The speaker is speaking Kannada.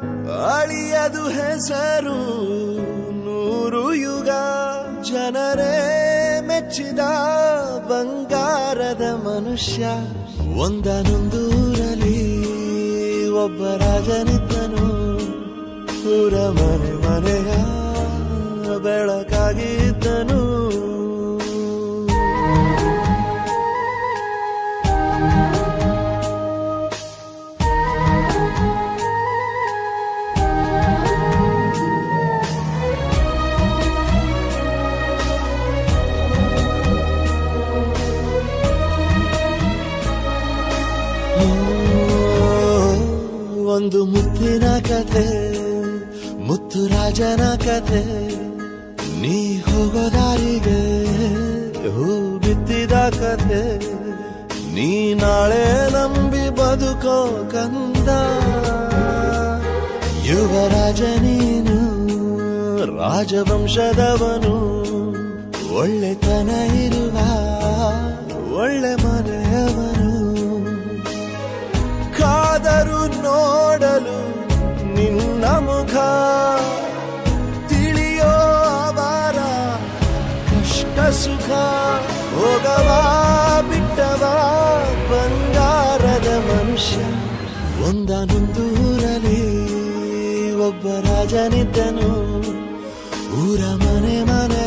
ಅಳಿಯದು ಹೆಸರು ನೂರು ಯುಗ ಜನರೇ ಮೆಚ್ಚಿದ ಬಂಗಾರದ ಮನುಷ್ಯ ಒಂದನೊಂದೂರಲ್ಲಿ ಒಬ್ಬ ರಾಜನಿದ್ದನು ಊರ ಮನೆ ಮನೆಯ ಬೆಳಕಾಗಿದ್ದನು ಒಂದು ಮುತ್ತಿನ ಕತೆ ಮುತ್ತು ರಾಜನ ಕತೆ ನೀ ಹೋಗೋ ದಾರಿಗೆ ಹೂ ಬಿತ್ತಿದ ಕತೆ ನೀ ನಾಳೆ ನಂಬಿ ಬದುಕೋ ಕಂದ ಯುವರಾಜ ನೀನು ರಾಜವಂಶದವನು ಒಳ್ಳೆತನ ಇರುವ ಒಳ್ಳೆ ಮನೆಯವನು ಕಾದರು ನೋಡಲು ನಿನ್ನ ಮುಖ ತಿಳಿಯೋ ಅವರ ಕಷ್ಟ ಸುಖ ಹೋಗವಾ ಬಿಟ್ಟವಾ ಬಂಗಾರದ ಮನುಷ್ಯ ಒಂದನೊಂದೂರಲ್ಲಿ ಒಬ್ಬ ರಾಜನಿದ್ದನು ಊರ ಮನೆ ಮನೆ